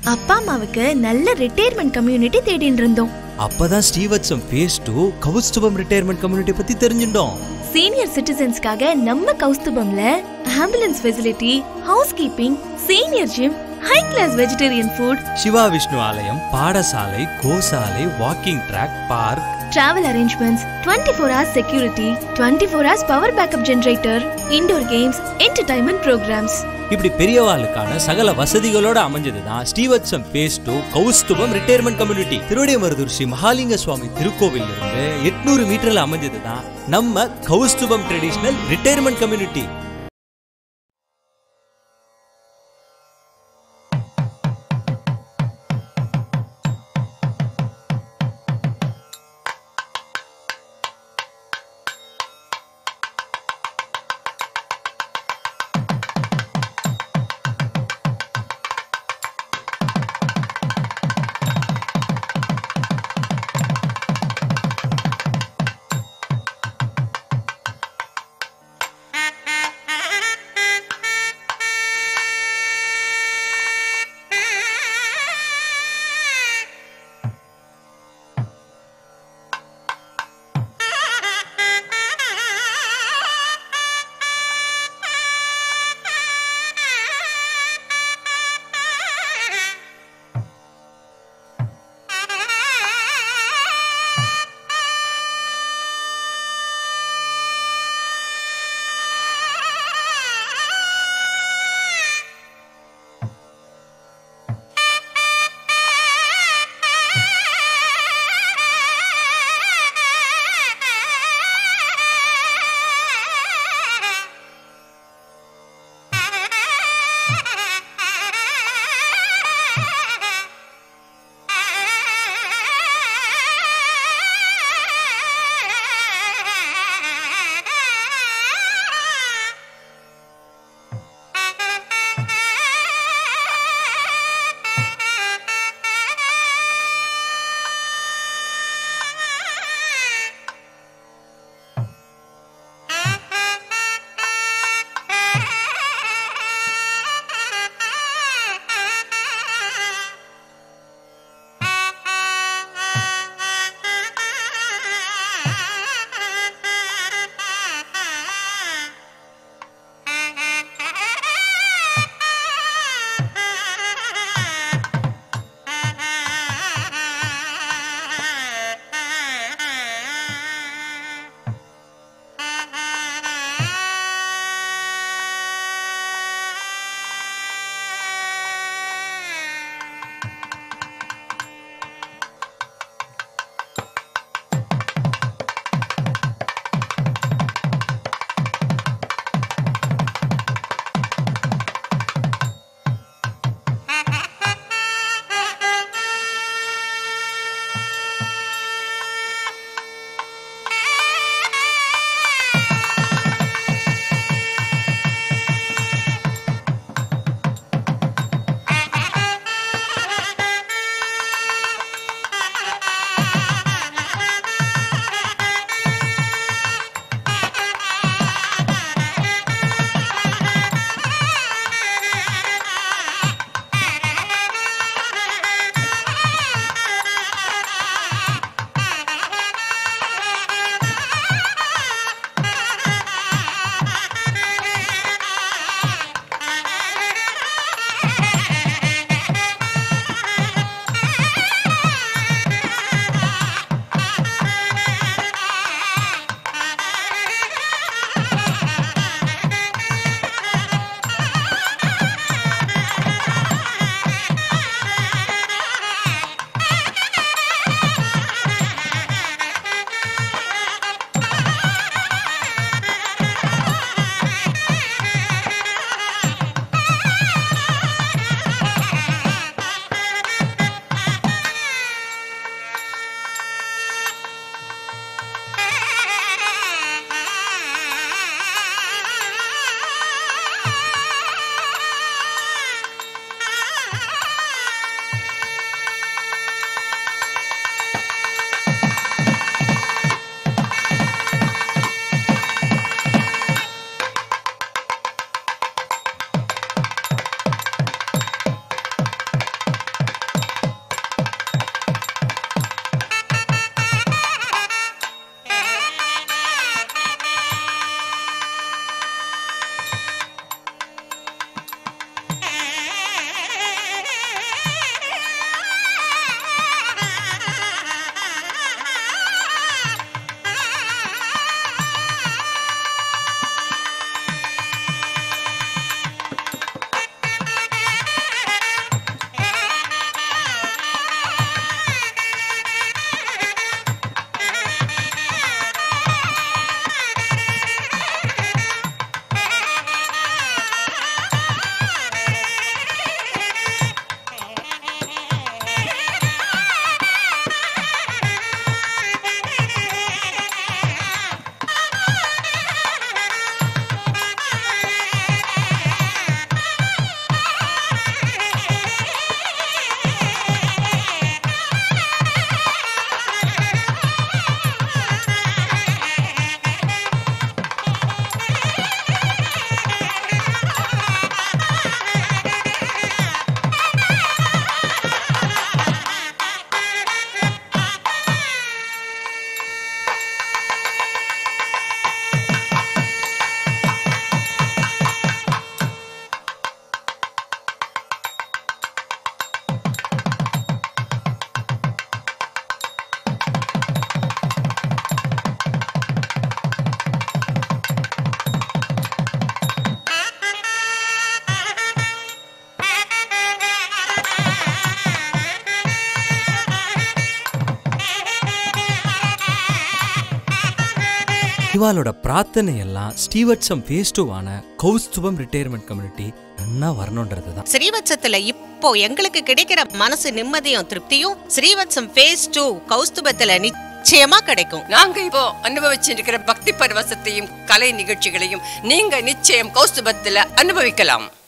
அப்பா அம்மாவுக்கு நல்ல ரிட்டையர்மெண்ட் கம்யூனிட்டி தேடிட்டு இருந்தோம் அப்பதான் Srivatsam phase two Kaustubham retirement community பத்தி தெரிஞ்சுட்டோம் சீனியர் சிட்டிசன்ஸ்க்காக நம்ம கௌஸ்துபம்ல ambulance facility housekeeping senior gym high class vegetarian food Siva Vishnu ஆலயம் பாடசாலை கோசாலை walking track park travel arrangements twenty four hours security twenty four hours power backup generator indoor games entertainment programs இப்படி பெரியவாளுக்கான சகல வசதிகளோட அமைஞ்சதுதான் Srivatsam phase two Kaustubham retirement community Thiruvidaimarudur Sri Mahalinga Swamy திருக்கோவில் இருந்து எட்நூறு மீட்டர்ல அமைஞ்சதுதான் நம்ம கௌஸ்துபம் ட்ரெடிஷனல் ரிட்டையர்மெண்ட் கம்யூனிட்டி இவாளோட பிரார்த்தனை எல்லாம் ஸ்டீவர்ட்ஸம் ஃபேஸ் டூவான கௌஸ்துபம் ரிட்டையர்மெண்ட் கம்யூனிட்டி நன்னா வரணுன்றது தான் ஸ்ரீவத்சத்துல இப்போ எங்களுக்கு கிடைக்கிற மனசு நிம்மதியும் திருப்தியும் ஸ்ரீவத்சம் ஃபேஸ் டூ கௌஸ்துபத்துல நிச்சயமா கிடைக்கும் நாங்க இப்போ அனுபவிச்சிருக்கிற பக்தி பரவசத்தையும் கலை நிகழ்ச்சிகளையும் நீங்க நிச்சயம் கௌஸ்துபத்துல அனுபவிக்கலாம்